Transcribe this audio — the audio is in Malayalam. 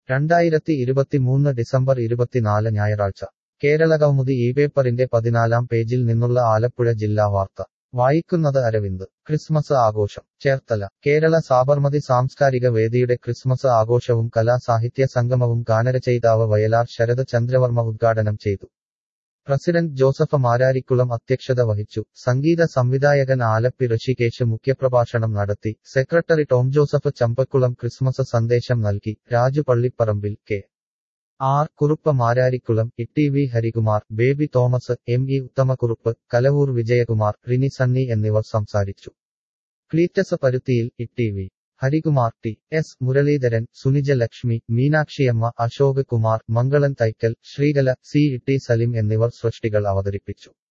രണ്ടായിരത്തി ഇരുപത്തിമൂന്ന് ഡിസംബർ ഇരുപത്തിനാല് ഞായറാഴ്ച കേരള കൗമുദി ഈ പേപ്പറിന്റെ പതിനാലാം പേജിൽ നിന്നുള്ള ആലപ്പുഴ ജില്ലാ വാർത്ത വായിക്കുന്നത് അരവിന്ദ് ക്രിസ്മസ് ആഘോഷം ചേർത്തല കേരള സാബർമതി സാംസ്കാരിക വേദിയുടെ ക്രിസ്മസ് ആഘോഷവും കലാസാഹിത്യ സംഗമവും ഗാനരചയിതാവ് വയലാർ ശരത് ചന്ദ്രവർമ്മ ഉദ്ഘാടനം ചെയ്തു പ്രസിഡന്റ് ജോസഫ് മാരാരിക്കുളം അധ്യക്ഷത വഹിച്ചു സംഗീത സംവിധായകൻ ആലപ്പി ഋഷികേശ് മുഖ്യപ്രഭാഷണം നടത്തി സെക്രട്ടറി ടോം ജോസഫ് ചമ്പക്കുളം ക്രിസ്മസ് സന്ദേശം നൽകി Raju Pallipparambil K R Kurup Mararikulam E V Harikumar Baby Thomas M E Uthamakurup Kalavoor Vijayakumar Rini Sunny എന്നിവർ സംസാരിച്ചു Cleetus Paruthiyil E V Harikumar T S Muraleedharan Sunija Lakshmi Meenakshiyamma Ashok Kumar Mangalan Thaikkal Sreekala C T Salim എന്നിവർ സൃഷ്ടികൾ അവതരിപ്പിച്ചു